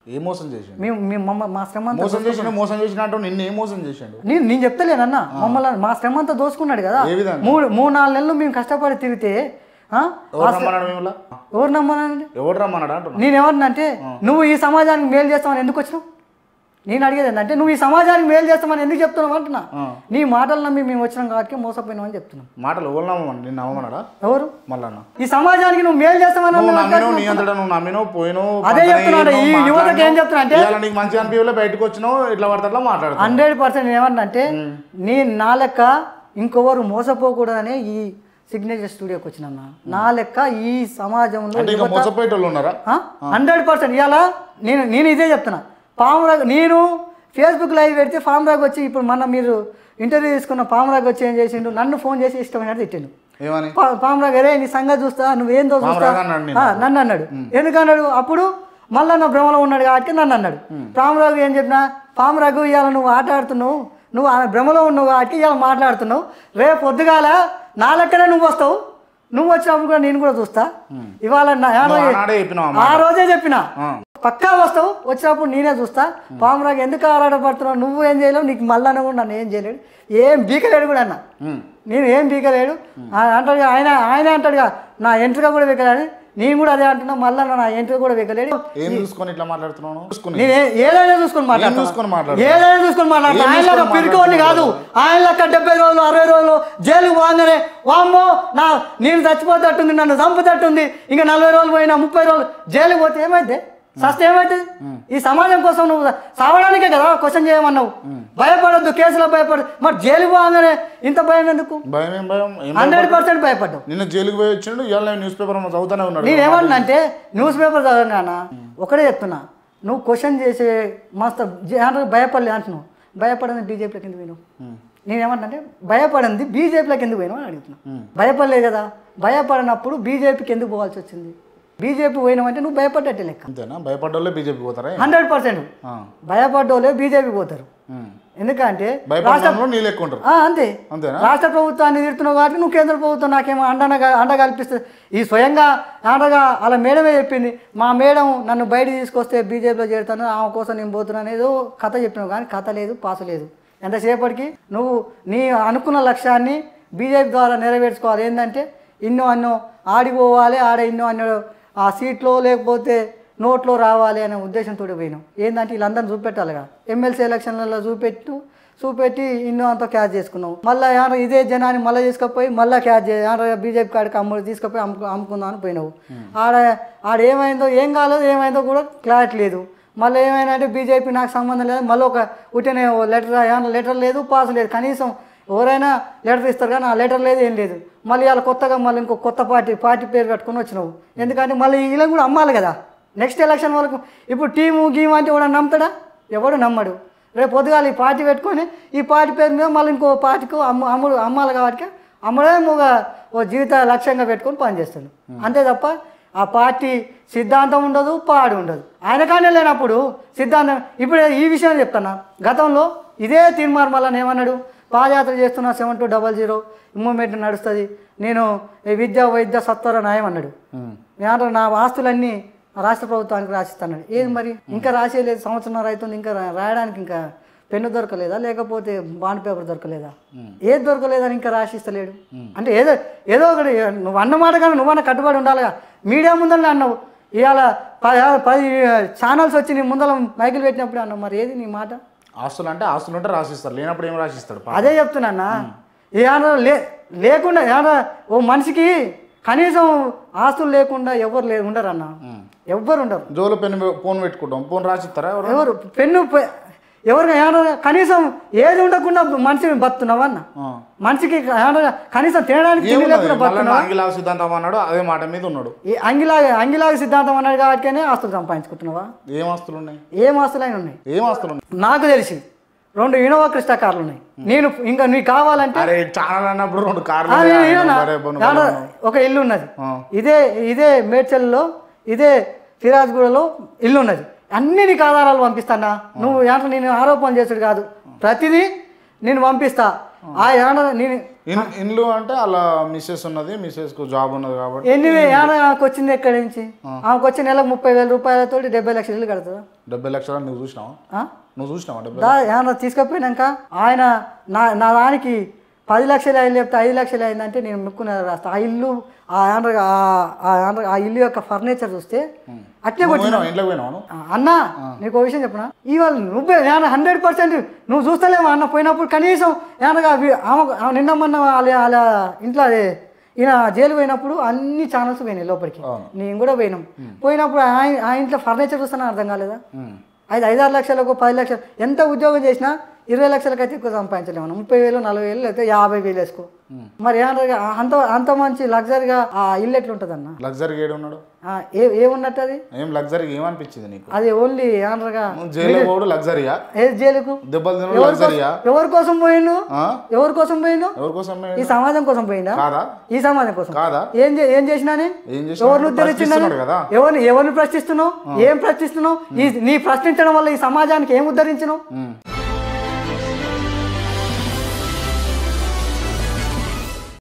ఏ మోసం చేసిండు మేము మేము మమ్మ మా శ్రమ అంతా మోసం చేసిన మోసం చేసిన అంటూ నిన్ను ఏ మోసం చేసిండు నేను నేను చెప్తలేనన్న మమ్మల్ని మా శ్రమ అంతా దోసుకున్నాడు కదా ఏ విధంగా? మూడు మూడు నాలుగు నెలలు మేము కష్టపడి తిరిగితే ఆ? ఎవరు రమ్మన్నాడు మిమ్మల్ని ఎవరు నమ్మనండి ఎవడు రమ్మన్నాడు అంటున్నా నేనేమన్నంటే నువ్వు ఈ సమాజానికి మేలు చేస్తామని ఎందుకు వచ్చినావు నేను అడిగేది ఏంటంటే నువ్వు ఈ సమాజానికి మేలు చేస్తామని ఎందుకు చెప్తున్నావు అంటున్నా నీ మాటలు నమ్మి మేము వచ్చినాం కాబట్టి మోసపోయినాం అని చెప్తున్నాం మాటలు ఎవరు నమ్మమని నిన్ను నమ్మన్నాడా ఎవరు మళ్ళా ఈ సమాజానికి నువ్వు మేలు చేస్తామని నువ్వు అన్నావు నమ్మినవు నీ అంతటా నువ్వు నమ్మినవు పోయినావు అదే పక్కనే చెప్తున్నాడు. ఈ ఏరినావు, యువతకి ఏం మాట్లాడినావు. చెప్తున్నా అంటే- ఇవాళ నీకు మంచి అనిపించలే బయటకు వచ్చినావు ఇట్లా పడితే అట్లా మాట్లాడుతావు హండ్రెడ్ పర్సెంట్ ఏమన్నంటే నీ నా లెక్క ఇంకొవరు మోసపోకూడదనే ఈ సిగ్నేచర్ స్టూడియోకి వచ్చిన నా లెక్క ఈ సమాజంలో అంటే ఇంకా మోసపోయేటోళ్ళు ఉన్నారా హండ్రెడ్ పర్సెంట్ ఇవాళ నేను నేను ఇదే చెప్తున్నా పామురాగ్ నేను ఫేస్బుక్ లైవ్ పెడితే పామురాగ్ వచ్చి ఇప్పుడు మొన్న మీరు ఇంటర్వ్యూ తీసుకున్న పామురాగ్ వచ్చి ఏం చేసిండు నన్ను ఫోన్ చేసి ఇష్టమైనట్టు తిట్టిండు ఏమని పా- పామురాగ్ అరే నీ సంగతి చూస్తా నువ్వేందో చూస్తా పామురాగ్ అన్నాడు నిన్ను. ఆ, నన్ను అన్నాడు ఎందుకన్నాడు అప్పుడు మళ్ళా నా భ్రమలో ఉన్నాడు కాబట్టి నన్ను అన్నాడు పామురాగు ఏం చెప్పినా పామురాగు ఇవాళ నువ్వు ఆట ఆడుతున్నావు నువ్వు ఆ భ్రమలో ఉన్నావు కాబట్టి ఇవాళ మాట్లాడుతున్నావు రేపు పొద్దుగాల నా లెక్కనే నువ్వు వస్తావు నువ్వు వచ్చినప్పుడు కూడా నేను కూడా చూస్తా ఇవాళ నా నువ్వు ఆనాడే చెప్పినావు ఆ రోజే చెప్పిన ఆ. పక్కా వస్తావు వచ్చినప్పుడు నేనే చూస్తా పామురాగు ఎందుకు ఆరాటపడుతున్నావు నువ్వు ఏం చేయలేవు నీకు మళ్ళా కూడా నన్ను ఏం చేయలేడు ఏం బీకలేడు కూడా అన్న ఉమ్. నేను ఏం బీకలేడు ఆ- అంటాడు కదా, ఆయన ఆయన అంటాడుగా నా ఎంట్రుగా కూడా బీకలేడు నేను కూడా అదే అంటున్నా మళ్ళీ నా ఎంట్రుగా కూడా బీకలేడు ఏం చూసుకొని ఇట్లా మాట్లాడుతున్నావు చూసుకుని నేను ఏ- ఏదైనా చూసుకొని మాట్లాడతాను చూసుకొని మాట్లాడు ఏదైనా చూసుకొని మాట్లాడతాను ఏం ఆయన చూసుకొని పిరికోని కాదు ఆయన లెక్క డెబ్బై రోజులు అరవై రోజులు జైలుకు పోగానే వామ్మో నా నేను చచ్చిపోతట్టుంది నన్ను చంపుతట్టుంది ఇంకా నలభై రోజులు పోయినా ముప్పై రోజులు జైలుకు పోతే ఏమైతే సస్తే ఏమవుతుంది ఈ సమాజం కోసం నువ్వు సావడానికే కదా క్వశ్చన్ చేయమన్నావు భయపడొద్దు కేసులో భయపడదు మరి జైలుకు పోగానే ఇంత భయం ఎందుకు భయం ఏం భయం ఏం భయం? హండ్రెడ్ పర్సెంట్ భయపడ్డావు నిన్న జైలుకి పోయి వచ్చిండు ఇవాళ న్యూస్ పేపర్ చదువుతానే ఉన్నాడు నేనేమన్నా అంటే న్యూస్ పేపర్ చదవనా ఒకటే చెప్తున్నా నువ్వు క్వశ్చన్ చేసే మస్తు జే- అంటే భయపడలే అంటున్నావు భయపడింది బీజేపీలోకి ఎందుకు పోయినావు నేనేమన్నా అంటే భయపడింది బీజేపీలోకి ఎందుకు పోయినావు అని అడుగుతున్నా భయపడలేదు కదా భయపడినప్పుడు బీజేపీకి ఎందుకు పోవాల్సి వచ్చింది బీజేపీ పోయినావంటే నువ్వు భయపడ్డట్టే లెక్క అంతేనా భయపడ్డోళ్ళే బీజేపీ పోతారా హండ్రెడ్ పర్సెంట్ ఆ. భయపడ్డోళ్ళే బీజేపీ పోతారు ఉమ్. ఎందుకంటే భయపడడంలో నీ లెక్క ఉంటారు ఆ, అంతే అంతేనా రాష్ట్ర ప్రభుత్వాన్ని తిడుతున్నావు కాబట్టి నువ్వు కేంద్ర ప్రభుత్వం నాకేమో అండగా అండ కల్పిస్తుంది ఈ స్వయంగా అండగా అలా మేడమే చెప్పింది మా మేడం నన్ను బయట తీసుకొస్తే బీజేపీలో చేరుతాను ఆమె కోసం నేను పోతున్నాను ఏదో కథ చెప్పినావు కానీ కథ లేదు పాస లేదు ఎంతసేపటికి నువ్వు నీ అనుకున్న లక్ష్యాన్ని బీజేపీ ద్వారా నెరవేర్చుకోవాలి ఏంటంటే ఇన్నో అన్నో ఆడిపోవాలి ఆడ ఇన్నో అన్నో ఆ సీట్లో లేకపోతే నోట్లో రావాలి అనే ఉద్దేశంతో పోయినాం ఏంటంటే వీళ్ళందరిని చూపెట్టాలిగా ఎమ్మెల్సీ ఎలక్షన్లలో చూపెట్టు చూపెట్టి ఇన్నో అంతా క్యాచ్ చేసుకున్నావు మళ్ళీ ఏమన్నా ఇదే జనాన్ని మళ్ళీ తీసుకుపోయి మళ్ళీ క్యాచ్ చేయాలి బీజేపీ కాడికి అమ్ము తీసుకుపోయి అమ్ము అమ్ముకుందాం అని పోయినావు ఆడ ఆడ ఏమైందో ఏం కాలేదు ఏమైందో కూడా క్లారిటీ లేదు మళ్ళీ ఏమైనా అంటే బీజేపీ నాకు సంబంధం లేదు మళ్ళీ ఒక ఉట్టినే లెటర్ ఏమన్నా లెటర్ లేదు పాస్ లేదు కనీసం ఎవరైనా లెటర్ ఇస్తారు కానీ ఆ లెటర్ లేదు ఏం లేదు మళ్ళీ వాళ్ళ కొత్తగా మళ్ళీ ఇంకో కొత్త పార్టీ పార్టీ పేరు పెట్టుకొని వచ్చినావు ఎందుకంటే మళ్ళీ వీళ్ళని కూడా అమ్మాలి కదా నెక్స్ట్ ఎలక్షన్ వరకు ఇప్పుడు టీము గీము అంటే కూడా నమ్ముతాడా ఎవడు నమ్మడు రేపు పొద్దుగాల ఈ పార్టీ పెట్టుకొని ఈ పార్టీ పేరు మీద మళ్ళీ ఇంకో పార్టీకి అమ్ము అమ్ముడు అమ్మాలి కాబట్టి అమ్మడమే ఒక ఓ జీవిత లక్ష్యంగా పెట్టుకొని పనిచేస్తాడు అంతే తప్ప ఆ పార్టీ సిద్ధాంతం ఉండదు పాడు ఉండదు ఆయన కానీ లేనప్పుడు సిద్ధాంతం ఇప్పుడు ఈ విషయం చెప్తున్నా గతంలో ఇదే తీర్మార్ మళ్ళీ ఏమన్నాడు పాదయాత్ర చేస్తున్న seven two double zero moment నడుస్తుంది నేను ఈ విద్య వైద్య సత్వర న్యాయం అన్నాడు నేను నా ఆస్తులన్నీ రాష్ట్ర ప్రభుత్వానికి రాసిస్తాను ఏది మరి ఇంకా రాసేయలేదు సంవత్సరం అవుతుంది ఇంకా రా- రాయడానికి ఇంకా పెన్ను దొరకలేదా లేకపోతే బాండ్ పేపర్ దొరకలేదా ఏది దొరకలేదని ఇంకా రాసిస్తలేడు అంటే ఏదో ఏదో ఒకటి నువ్వు అన్న మాట కానీ నువ్వన్న కట్టుబడి ఉండాలిగా మీడియా ముందర అన్నావు ఇవాళ పది పది ఛానల్స్ వచ్చి నీ ముందర మైకులు పెట్టినప్పుడు అన్నావు మరి ఏది నీ మాట ఆస్తులు అంటే ఆస్తులు ఉంటే రాసిస్తారు లేనప్పుడు ఏం రాసిస్తాడు పాపం. అదే చెప్తున్నా ఏమన్నా లే లేకుండా ఏమన్నా ఓ మనిషికి కనీసం ఆస్తులు లేకుండా ఎవరు లే ఉండరు అన్న ఎవ్వరు ఉండరు జోలో పెన్ ఫోన్ పెట్టుకుంటాం ఫోన్ రాసిస్తారా ఎవరు ఎవరు పెన్ను పె- ఎవరు ఏమన్నా కనీసం ఏది ఉండకుండా మనిషిని బతున్నావా అన్న ఆ. మనిషికి ఏమన్నా కనీసం తినడానికి తిండి ఏమున్నది లేకుండా మళ్ళీ బతున్నావా ఆంగిలా సిద్ధాంతం అన్నాడు అదే మాట మీద ఉన్నాడు ఈ అంగిలాగా అంగిలాగా సిద్ధాంతం అన్నాడు కాబట్టినే ఆస్తులు సంపాదించుకుంటున్నావా ఏం ఆస్తులు ఉన్నాయి ఏం ఆస్తులు అయినా ఉన్నాయి ఏం ఆస్తులు ఉన్నాయి నాకు తెలిసి రెండు ఇనోవా క్రిస్టా కార్లు ఉన్నాయి నేను ఇంకా నీకు కావాలంటే అరే ఛానల్ అన్నప్పుడు రెండు కార్లు ఆ, ఉన్నాయి. నేను ఏమన్నా? బరే బను ఏమన్నా? బరే బను. ఒక ఇల్లు ఉన్నది ఆ. ఇదే ఇదే మేడ్చల్లో ఇదే సిరాజ్గూడలో ఇల్లు ఉన్నది అన్ని నీకు ఆధారాలు పంపిస్తానా నువ్వు ఏమంటే నేను ఆరోపణ చేసుడు కాదు ప్రతిదీ నేను పంపిస్తా ఆ ఏమన్నా నేను ఇన్ ఇండ్లు అంటే అలా మిస్సెస్ ఉన్నది మిస్సెస్ కు జాబ్ ఉన్నది కాబట్టి ఎన్ని ఏమన్నా ఆమెకు వచ్చింది ఎక్కడి నుంచి ఆమెకు వచ్చి నెలకు ముప్పై వేల రూపాయలతో డెబ్బై లక్షలు ఇల్లు కడుతుందా డెబ్బై లక్షలు నువ్వు చూసినావా ఆ? నువ్వు చూసినావా డెబ్బై దా ఏమన్నా తీసుకుపోయినాక ఆయన నా నా దానికి పది లక్షలు అయింది లేకపోతే ఐదు లక్షలు అయిందంటే నేను ముక్కున రాస్తా ఆ ఇల్లు ఆ ఆంధ్ర ఆ ఆంధ్ర ఆ ఇల్లు యొక్క ఫర్నిచర్ చూస్తే అట్లే నువ్వు కొట్టిన పోయినావా ఇంట్లోకి పోయినావా నువ్వు? ఆ, అన్న నీకు ఒక విషయం చెప్పనా ఇవాళ నువ్వే నేను హండ్రెడ్ పర్సెంట్ నువ్వు చూస్తలేవా అన్న పోయినప్పుడు కనీసం ఏమనగా వి- ఆమె ఆమె నిన్న మొన్న వాళ్ళ వాళ్ళ ఇంట్లో అదే ఈయన జైలు పోయినప్పుడు అన్ని ఛానల్స్ పోయినాయి లోపలికి అవును. నేను కూడా పోయినాం పోయినప్పుడు ఆయన ఆ ఇంట్లో ఫర్నిచర్ చూస్తాను అర్థం కాలేదా ఉమ్. ఐదు ఐదారు లక్షలకు పది లక్షలు ఎంత ఉద్యోగం చేసినా ఇరవై లక్షలకైతే ఎక్కువ సంపాదించలేము మనం. ముప్పై వేలు నలభై వేలు లేకపోతే యాభై వేలు వేసుకో మరి ఏమన్నా అంత అంత మంచి లగ్జరీగా ఆ ఇల్లు ఎట్లుంటుంది అన్న లగ్జరీ ఏడు ఉన్నాడు ఆ, ఏ ఏమున్నట్టు అది ఏం లగ్జరీ ఏమనిపించింది నీకు అది ఓన్లీ ఏమనగా నువ్వు జైలు పోడు లగ్జరీయా ఏ జైలుకు దెబ్బలు తినడు ఎవరి లగ్జరీయా కోసం- ఎవరి కోసం పోయిండు ఆ? ఎవరి కోసం పోయిండు ఎవరి కోసం ఈ సమాజం కోసం పోయిందా కాదా ఈ సమాజం కోసం కాదా ఏం చే- ఏం చేసినాని ఏం చేసినావు? ఎవరిని ఉద్ధరించిందని ప్రశ్నిస్తున్నాడు కదా. ఎవరిని ఎవరిని ప్రశ్నిస్తున్నావు ఏం ప్రశ్నిస్తున్నావు ఈ నీ ప్రశ్నించడం వల్ల ఈ సమాజానికి ఏం ఉద్ధరించినావు ఉమ్.